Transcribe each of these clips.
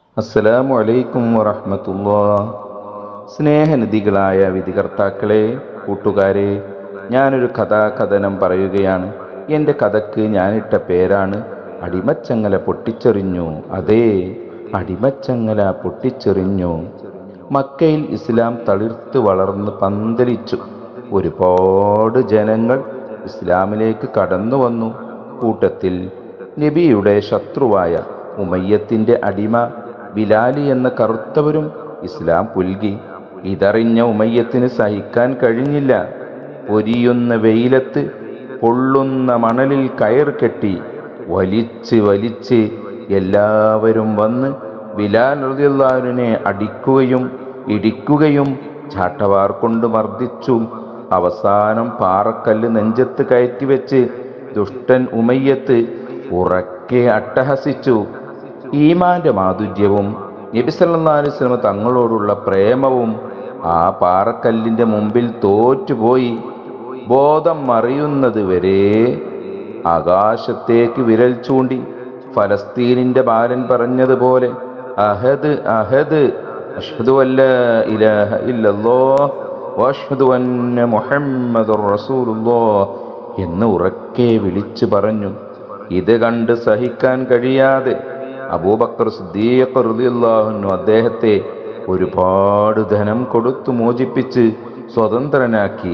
അസ്സലാമു അലൈക്കും വറഹ്മത്തുള്ളാ സ്നേഹനിധികളായ വിധികർത്താക്കളെ കൂട്ടുകാരെ ഞാനൊരു കഥാകഥനം പറയുകയാണ് എൻ്റെ കഥക്ക് ഞാനിട്ട പേരാണ് അടിമച്ചങ്ങല പൊട്ടിച്ചെറിഞ്ഞു അതേ അടിമച്ചങ്ങല പൊട്ടിച്ചെറിഞ്ഞു മക്കയിൽ ഇസ്ലാം തളിർത്ത് വളർന്ന് പന്തലിച്ചു ഒരുപാട് ജനങ്ങൾ ഇസ്ലാമിലേക്ക് കടന്നു വന്നു കൂട്ടത്തിൽ നബിയുടെ ശത്രുവായ ഉമയ്യത്തിന്റെ അടിമ ബിലാലി എന്ന കറുത്തവരും ഇസ്ലാം പുൽകി ഇതറിഞ്ഞ ഉമയ്യത്തിന് സഹിക്കാൻ കഴിഞ്ഞില്ല പൊരിയുന്ന വെയിലത്ത് പൊള്ളുന്ന മണലിൽ കയർ കെട്ടി വലിച്ച് വലിച്ച് എല്ലാവരും വന്ന് ബിലാൽ റളിയല്ലാഹുവിനെ അടിക്കുകയും ഇടിക്കുകയും ചാട്ടവാർ കൊണ്ട് മർദ്ദിച്ചു അവസാനം പാറക്കല്ല് നെഞ്ചത്ത് കയറ്റിവെച്ച് ദുഷ്ടൻ ഉമയ്യത്ത് ഉറക്കെ അട്ടഹസിച്ചു ഈമാന്റെ മാധുര്യവും നബി സല്ലല്ലാഹു അലൈഹി വസല്ലമ തങ്ങളോടുള്ള പ്രേമവും ആ പാറക്കല്ലിന്റെ മുമ്പിൽ തോറ്റുപോയി ബോധം മറിയുന്നത് വരെ ആകാശത്തേക്ക് വിരൽ ചൂണ്ടി ഫലസ്തീനിന്റെ ബാലൻ പറഞ്ഞതുപോലെ അഹദ് അഹദ് അഷ്ഹദു അല്ല ഇലാഹ ഇല്ലല്ലാഹ് വഅഷ്ഹദു അന്ന മുഹമ്മദുർ റസൂലുള്ളാഹ് എന്ന് ഉറക്കെ വിളിച്ചു പറഞ്ഞു ഇത് കണ്ട് സഹിക്കാൻ കഴിയാതെ അബൂബക്കർ സിദ്ദീഖ് റളിയല്ലാഹു അൻഹു അദ്ദേഹത്തെ ഒരുപാട് ധനം കൊടുത്തു മോചിപ്പിച്ച് സ്വതന്ത്രനാക്കി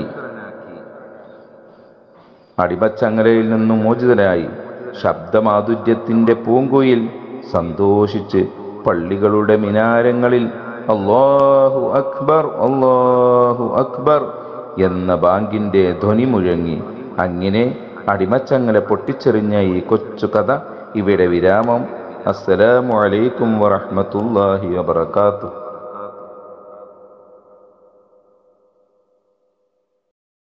അടിമച്ചങ്ങലയിൽ നിന്നും മോചിതനായി ശബ്ദമാധുര്യത്തിന്റെ പൂങ്കുയിൽ സന്തോഷിച്ച് പള്ളികളുടെ മിനാരങ്ങളിൽ അള്ളാഹു അക്ബർ അള്ളാഹു അക്ബർ എന്ന ബാങ്കിന്റെ ധ്വനി മുഴങ്ങി അങ്ങനെ അടിമച്ചങ്ങല പൊട്ടിച്ചെറിഞ്ഞ ഈ കൊച്ചു കഥ ഇവിടെ വിരാമം അസ്സലാമു അലൈക്കും വറഹ്മത്തുള്ളാഹി വബറകാതുഹു